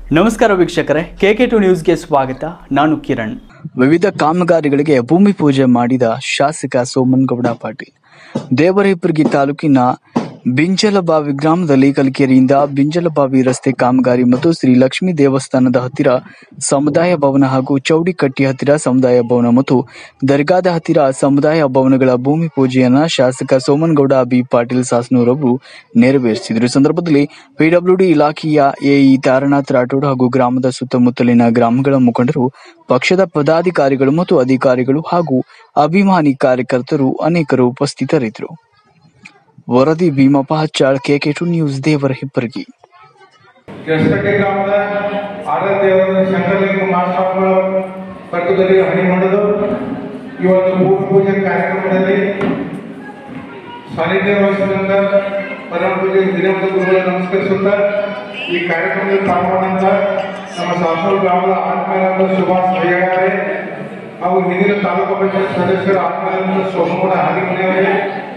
ನಮಸ್ಕಾರ ವೀಕ್ಷಕರೇ K K to ನ್ಯೂಸ್ಗೆ ಸ್ವಾಗತ ನಾನು ಕಿರಣ್ ವಿವಿಧ ಕಾಮಗಾರಿಗಳಿಗೆ ಭೂಮಿ ಪೂಜೆ ಮಾಡಿದ ಶಾಸಕ ಸೋಮನಗೌಡ ಪಾಟೀಲ್ ದೇವರಹಿಪ್ಪರ್ಗಿ ತಾಲೂಕಿನ ಬಿಂಜಲಬಾವಿ ಗ್ರಾಮದಲ್ಲಿ ಕಲಿಕೆರೆಯಿಂದ ಬಿಂಜಲಬಾವಿ ರಸ್ತೆ ಕಾಮಗಾರಿ ಮತ್ತು ಶ್ರೀ ಲಕ್ಷ್ಮೀ ದೇವಸ್ಥಾನದ ಹತ್ತಿರ ಸಮುದಾಯ ಭವನ ಹಾಗೂ ಚೌಡಿಕಟ್ಟಿ ಹತ್ತಿರ ಸಮುದಾಯ ಭವನ ಮತ್ತು ದರ್ಗಾದ ಹತ್ತಿರ ಸಮುದಾಯ ಭವನಗಳ ಭೂಮಿ ಪೂಜೆಯನ್ನ ಶಾಸಕ ಸೋಮನಗೌಡ ಬಿ ಪಾಟೀಲ್ ಸಾಸನೂರವರು ನೆರವೇರಿಸಿದರು ಈ ಸಂದರ್ಭದಲ್ಲಿ ಪಿಡಬ್ಲ್ಯೂಡಿ ಇಲಾಖೆಯ ಎಇ ತಾರನಾಥ್ ರಾಠೋಡ್ ಹಾಗೂ ಗ್ರಾಮದ ಸುತ್ತಮುತ್ತಲಿನ ಗ್ರಾಮಗಳ ಮುಖಂಡರು ಪಕ್ಷದ ಪದಾಧಿಕಾರಿಗಳು ಮತ್ತು ಅಧಿಕಾರಿಗಳು ಹಾಗೂ ಅಭಿಮಾನಿ ಕಾರ್ಯಕರ್ತರು ಅನೇಕರು ಉಪಸ್ಥಿತರಿದ್ದರು ವರದಿ Bhimappa Hachchal KK two news Devara Hipparagi ಕೆಳಸಟ್ಟಿ ಗ್ರಾಮದ ಆರಾಧ್ಯವಾದ ಶಂಕರಲಿಂಗ ಮಹಾಸ್ವಾಮಿಗಳ ಪಕ್ಕದಲ್ಲಿ ಹಣಿ ಮಾಡೋದು ಈ ಒಂದು ಭೂಮಿ ಪೂಜೆ ಕಾರ್ಯಕ್ರಮದಲ್ಲಿ ಸಾನ್ನಿಧ್ಯ ವಹಿಸಿದಂತ ಪರಮ ಪೂಜೆ ದಿನದ ಗುರುಗಳ ನಮಸ್ಕರಿಸುತ್ತಾ ಈ ಕಾರ್ಯಕ್ರಮದಲ್ಲಿ ಪಾಲ್ಗೊಂಡಂತ ನಮ್ಮ ಸಾಸೂರು ಗ್ರಾಮದ ಆತ್ಮೀಯರಾದ ಸುಭಾಷ್ ಅಯ್ಯಗಾರೆ ಹಾಗೂ ಹಿಂದಿನ ತಾಲೂಕು ಪಂಚಾಯತ್ ಸದಸ್ಯರ ಆತ್ಮೀಯರಾದ ಸೋಮಗೌಡ ಹಾದಿಮನೆಯವರೇ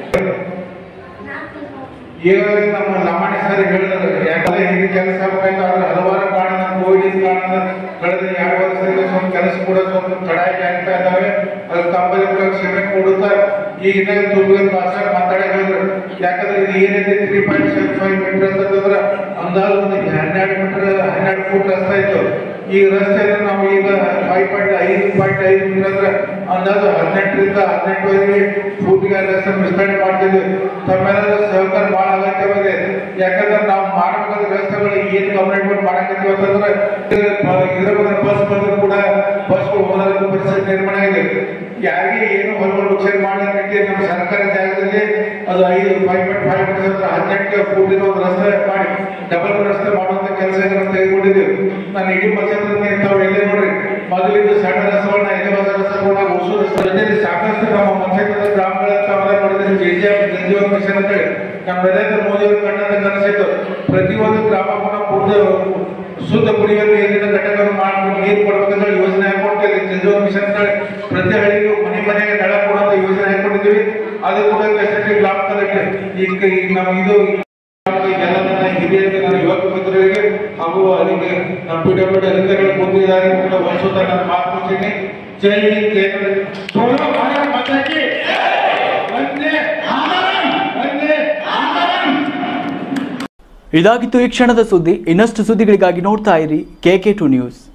ಈಗಾಗಲೇ ನಮ್ಮ ಲಮಾಣಿ ಸರ್ ಹೇಳಿದ್ರು ಯಾಕಂದ್ರೆ ಹಿಂದೆ ಕೆಲಸ ಆಗ್ಬೇಕಾದ್ರೆ ಹಲವಾರು ಕಾರಣ ಕೋವಿಡ್ ಕಾರಣ ಕಳೆದ ಎರಡು ವರ್ಷದಿಂದ ಸ್ವಲ್ಪ ಕೆಲಸ ಕೂಡ ಸ್ವಲ್ಪ ತಡಾಗಿ ಆಗ್ತಾ ಇದ್ದಾವೆ ಅದು ತಪ್ಪದೆ ಕೂಡ ಕ್ಷಮೆ ಕೊಡುತ್ತಾ ಈಗ ಇನ್ನ ತುಮಕೂರು ಭಾಷೆ ಮಾತಾಡಿ ಹೇಳಿದ್ರು ಯಾಕಂದ್ರೆ ಇದು ಏನಿದೆ three point seven five meter ಅಂತಂದ್ರೆ ಅಂದಾಜು ಒಂದು ಹನ್ನೆರಡು ಮೀಟರ್ ಹನ್ನೆರಡು ಫೂಟ್ ರಸ್ತೆ ಇತ್ತು ಈ ರಸ್ತೆಯನ್ನು ನಾವು ಈಗ ಫೈವ್ ಪಾಯಿಂಟ್ ಐದು ಪಾಯಿಂಟ್ ಐದು ಮೀಟರ್ ಅಂದ್ರೆ ಅಂದಾಜು ಹದಿನೆಂಟರಿಂದ ಹದಿನೆಂಟುವರೆಗೆ ಫೂಟ್ಗೆ ರಸ್ತೆ ವಿಸ್ತರಣೆ ಮಾಡ್ತಿದ್ವಿ ತಮ್ಮೆಲ್ಲರ ಸಹಕಾರ ಬಹಳ ಅಗತ್ಯವಿದೆ ಯಾಕಂದ್ರೆ ನಾವು ಮಾಡಬೇಕಾದ ರಸ್ತೆಗಳು ಏನ್ ಗವರ್ಮೆಂಟ್ ಮಾಡಕತ್ತೀವಿ ಅಂತಂದ್ರೆ ಇದ್ರ ಬಸ್ ಬಂದ್ರು ಕೂಡ ಬಸ್ಗಳು ಹೋಗೋದಕ್ಕೆ ಪರಿಸ್ಥಿತಿ ನಿರ್ಮಾಣ ಇದೆ ಯಾರಿಗೆ ಏನು ಹೊರಗಡೆ ವಿಚಾರ ಮಾಡಲಿಕ್ಕೆ ನಮ್ಮ ಸರ್ಕಾರ ಜಾಗದಲ್ಲಿ ಅದು ಐದು ಫೈವ್ ಪಾಯಿಂಟ್ ಫೈವ್ ಪರ್ಸೆಂಟ್ ಹದಿನೆಂಟು ಫೂಟಿನ ಒಂದು ರಸ್ತೆ ಮಾಡಿ ಡಬಲ್ ರಸ್ತೆ ಮಾಡುವಂತ ಕೆಲಸಗಳನ್ನು ತೆಗೆದುಕೊಂಡಿದ್ದೀವಿ ನಾನು ಇಡೀ ಪಂಚಾಯತ್ ತಾವು ಎಲ್ಲೇ ನೋಡ್ರಿ ಮೊದಲಿದ್ದು ಸಣ್ಣ ರಸಗಳನ್ನ ಐದು ಹೊಸ ರಸಗಳನ್ನ ಹೊಸ ರಸ್ತೆ ಸಾಕಷ್ಟು ನಮ್ಮ ಪಂಚಾಯತ್ ಗ್ರಾಮಗಳ ತಾವೆಲ್ಲ ನೋಡಿದ್ರೆ ಜೆ ಜೆ ಜಂಜೀವನ್ ಮಿಷನ್ ಅಂತ ಹೇಳಿ ನಮ್ಮ ನರೇಂದ್ರ ಮೋದಿ ಅವರು ಕಂಡಂತ ಕನಸಿತ್ತು ಪ್ರತಿಯೊಂದು ಗ್ರಾಮಕ್ಕೂ ಪೂರ್ಣ ಶುದ್ಧ ಕುಡಿಯುವ ನೀರಿನ ಘಟಕವನ್ನು ಮಾಡ್ಕೊಂಡು ನೀರು ಕೊಡ್ಬೇಕಂತ ಯೋಜನೆ ಹಾಕೊಡ್ತೀವಿ ಜಂಜೀವನ್ ಮಿಷನ್ ಅಂತ ಹೇಳಿ ಪ್ರತಿ ಹಳ್ಳಿಗೂ ಮನೆ ಮನೆಗೆ ನಳ ಕೊಡುವಂತ ಯೋಜನೆ ಹಾಕೊಂಡಿದ್ದೀವಿ ಅದು ಕೂಡ ಫೆಸಿಲಿಟಿ ಗ್ರಾಮ ಈಗ ಈಗ ನಾವು ಇದು ಎಲ್ಲ ನನ್ನ ಹಿರಿಯರಿಗೆ ನನ್ನ ಯುವಕ ಮಿತ್ರರಿಗೆ ಹಾಗೂ ಅದಕ್ಕೆ ನಮ್ಮ ಪಿ ಡಬ್ಲ್ಯೂ ಅಧಿಕಾರಿಗಳು ಮುಂದಿದ್ದಾರೆ ಕೂಡ ವರ್ಷದ ನಾನು ಮಾತು ಮುಗಿಸ್ತೀನಿ ಜೈ ಹಿಂದ್ ಕೇಂದ್ರ ಸೋಲೋ ಭಾರತ್ ಮಾತಾ ಕಿ ವಂದೇ ಮಾತರಂ ವಂದೇ ಮಾತರಂ ಇದಾಗಿತ್ತು ಈ ಕ್ಷಣದ ಸುದ್ದಿ ಇನ್ನಷ್ಟು ಸುದ್ದಿಗಳಿಗಾಗಿ ನೋಡ್ತಾ ಇರಿ ಕೆಕೆ ಟು ನ್ಯೂಸ್